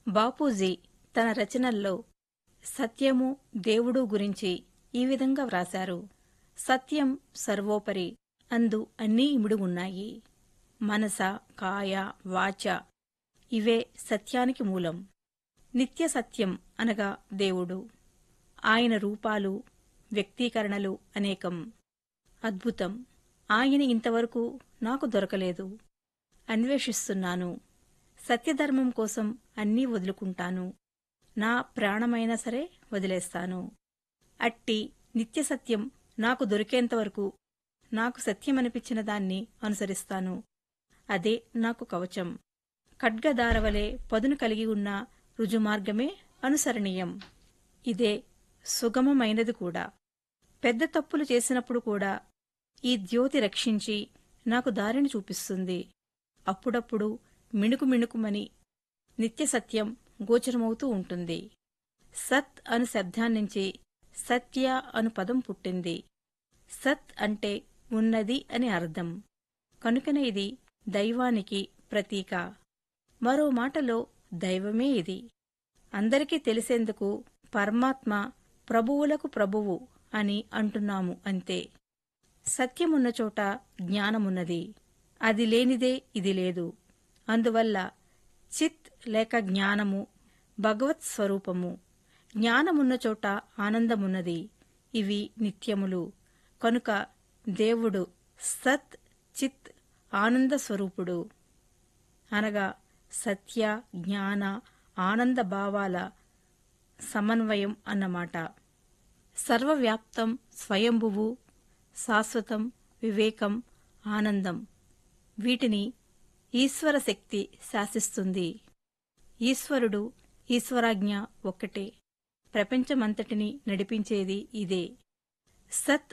బాపూజీ తన రచనల్లో సత్యము దేవుడు గురించి ఈ విధంగా వ్రాశారు సత్యం సర్వోపరి అందు అన్నీ ఇమిడి ఉన్నాయి మనస కాయ వాచ ఇవే సత్యానికి మూలం నిత్య సత్యం అనగా దేవుడు ఆయన రూపాలు వ్యక్తీకరణలు అనేకం అద్భుతం ఆయన ఇంతవరకు నాకు దొరకలేదు అన్వేషిస్తున్నాను సత్యధర్మం కోసం అన్నీ వదులుకుంటాను నా ప్రాణమైనా సరే వదిలేస్తాను అట్టి నిత్య సత్యం నాకు దొరికేంతవరకు నాకు సత్యమనిపించిన దాన్ని అనుసరిస్తాను అదే నాకు కవచం ఖడ్గదారవలే పదును కలిగి ఉన్న రుజుమార్గమే అనుసరణీయం ఇదే సుగమమైనది కూడా పెద్ద తప్పులు చేసినప్పుడు కూడా ఈ ద్యోతి రక్షించి నాకు దారిని చూపిస్తుంది అప్పుడప్పుడు మిణుకు మిణుకుమని నిత్య సత్యం గోచరమవుతూ ఉంటుంది సత్ అను శబ్దాన్నించి సత్య అను పదం పుట్టింది సత్ అంటే ఉన్నది అని అర్థం కనుకనే ఇది దైవానికి ప్రతీక మరో మాటలో దైవమే ఇది అందరికీ తెలిసేందుకు పరమాత్మ ప్రభువులకు ప్రభువు అని అంటున్నాము అంతే సత్యమున్న చోట జ్ఞానమున్నది అది లేనిదే ఇది లేదు అందువల్ల చిత్ లేక జ్ఞానము భగవత్ స్వరూపము జ్ఞానమున్న చోట ఆనందమున్నది ఇవి నిత్యములు కనుక దేవుడు సత్ చిత్ ఆనంద స్వరూపుడు అనగా సత్య జ్ఞాన ఆనంద భావాల సమన్వయం అన్నమాట సర్వవ్యాప్తం స్వయంభువు శాశ్వతం వివేకం ఆనందం వీటిని ఈశ్వర శక్తి శాసిస్తుంది ఈశ్వరుడు ఈశ్వరాజ్ఞ ఒక్కటే ప్రపంచమంతటిని నడిపించేది ఇదే సత్